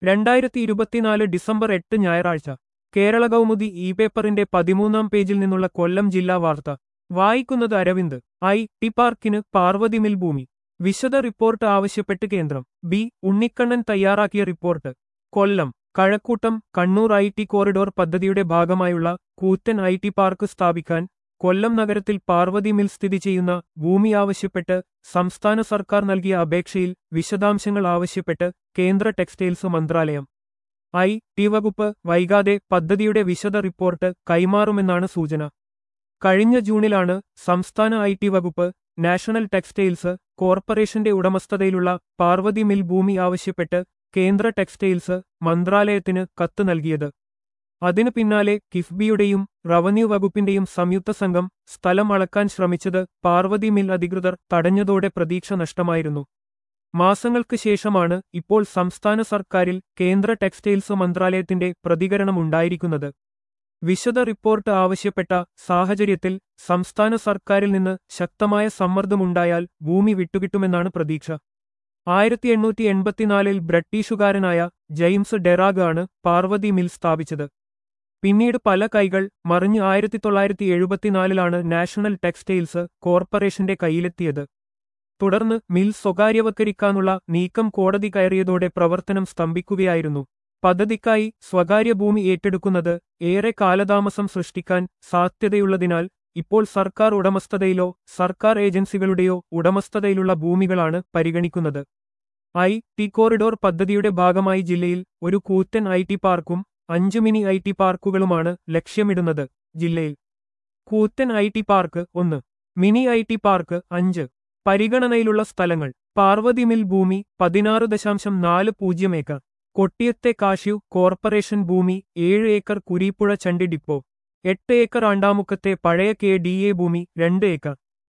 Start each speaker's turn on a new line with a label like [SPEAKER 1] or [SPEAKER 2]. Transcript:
[SPEAKER 1] രണ്ടായിരത്തി ഇരുപത്തിനാല് ഡിസംബർ എട്ട് ഞായറാഴ്ച കേരള കൗമുദി ഇ പേപ്പറിന്റെ പതിമൂന്നാം പേജിൽ നിന്നുള്ള കൊല്ലം ജില്ലാ വാർത്ത വായിക്കുന്നത് അരവിന്ദ് ഐ ടി പാർക്കിന് പാർവതി മിൽ ഭൂമി വിശദ റിപ്പോർട്ട് ആവശ്യപ്പെട്ട് കേന്ദ്രം ബി ഉണ്ണിക്കണ്ണൻ തയ്യാറാക്കിയ report Kollam Kazhakkoottam Kannur I T corridor പദ്ധതിയുടെ ഭാഗമായുള്ള കൂറ്റൻ ഐ ടി പാർക്ക് സ്ഥാപിക്കാൻ കൊല്ലം നഗരത്തിൽ പാർവതി മിൽ സ്ഥിതി ചെയ്യുന്ന ഭൂമി ആവശ്യപ്പെട്ട് സംസ്ഥാന സർക്കാർ നൽകിയ അപേക്ഷയിൽ വിശദാംശങ്ങൾ ആവശ്യപ്പെട്ട് കേന്ദ്ര ടെക്സ്റ്റൈൽസ് മന്ത്രാലയം ഐ ടി വകുപ്പ് വൈകാതെ പദ്ധതിയുടെ വിശദ റിപ്പോർട്ട് കൈമാറുമെന്നാണ് സൂചന കഴിഞ്ഞ ജൂണിലാണ് സംസ്ഥാന ഐ ടി വകുപ്പ് നാഷണൽ ടെക്സ്റ്റൈൽസ് കോർപ്പറേഷന്റെ ഉടമസ്ഥതയിലുള്ള പാർവതി മിൽ ഭൂമി ആവശ്യപ്പെട്ട് കേന്ദ്ര ടെക്സ്റ്റൈൽസ് മന്ത്രാലയത്തിന് കത്ത് നൽകിയത് അതിനു പിന്നാലെ കിഫ്ബിയുടെയും റവന്യൂ വകുപ്പിന്റെയും സംയുക്ത സംഘം സ്ഥലം അളക്കാൻ ശ്രമിച്ചത് പാർവതി മിൽ അധികൃതർ തടഞ്ഞതോടെ പ്രതീക്ഷ നഷ്ടമായിരുന്നു മാസങ്ങൾക്ക് ശേഷമാണ് ഇപ്പോൾ സംസ്ഥാന സർക്കാരിൽ കേന്ദ്ര ടെക്സ്റ്റൈൽസ് മന്ത്രാലയത്തിന്റെ പ്രതികരണമുണ്ടായിരിക്കുന്നത് വിശദ റിപ്പോർട്ട് ആവശ്യപ്പെട്ട സാഹചര്യത്തിൽ സംസ്ഥാന സർക്കാരിൽ നിന്ന് ശക്തമായ സമ്മർദ്ദമുണ്ടായാൽ ഭൂമി വിട്ടുകിട്ടുമെന്നാണ് പ്രതീക്ഷ ആയിരത്തി എണ്ണൂറ്റി എൺപത്തിനാലിൽ ബ്രിട്ടീഷുകാരനായ ജെയിംസ് ഡെറാഗ് ആണ് പാർവതി മിൽ സ്ഥാപിച്ചത് പിന്നീട് പല കൈകൾ മറിഞ്ഞ് ആയിരത്തി തൊള്ളായിരത്തി എഴുപത്തിനാലിലാണ് നാഷണൽ ടെക്സ്റ്റൈൽസ് കോർപ്പറേഷന്റെ കയ്യിലെത്തിയത് തുടർന്ന് മിൽ സ്വകാര്യവൽക്കരിക്കാനുള്ള നീക്കം കോടതി കയറിയതോടെ പ്രവർത്തനം സ്തംഭിക്കുകയായിരുന്നു പദ്ധതിക്കായി സ്വകാര്യ ഭൂമി ഏറ്റെടുക്കുന്നത് ഏറെ കാലതാമസം സൃഷ്ടിക്കാൻ സാധ്യതയുള്ളതിനാൽ ഇപ്പോൾ സർക്കാർ ഉടമസ്ഥതയിലോ സർക്കാർ ഏജൻസികളുടെയോ ഉടമസ്ഥതയിലുള്ള ഭൂമികളാണ് പരിഗണിക്കുന്നത് ഐ ടി കോറിഡോർ പദ്ധതിയുടെ ഭാഗമായി ജില്ലയിൽ ഒരു കൂറ്റൻ ഐ ടി പാർക്കും അഞ്ച് മിനി ഐ ടി പാർക്കുകളുമാണ് ലക്ഷ്യമിടുന്നത് ജില്ലയിൽ കൂറ്റൻ ഐ ടി പാർക്ക് ഒന്ന് മിനി ഐ ടി പാർക്ക് അഞ്ച് പരിഗണനയിലുള്ള സ്ഥലങ്ങൾ പാർവതി മിൽ ഭൂമി പതിനാറ് ദശാംശം നാല് പൂജ്യം ഏക്കർ കൊട്ടിയത്തെ കാഷ്യു കോർപ്പറേഷൻ ഭൂമി ഏഴ് ഏക്കർ കുരീപ്പുഴ ചണ്ടി ഡിപ്പോ എട്ട് ഏക്കർ ആണ്ടാമുക്കത്തെ പഴയ കെ ഡി എ ഭൂമി രണ്ട് ഏക്കർ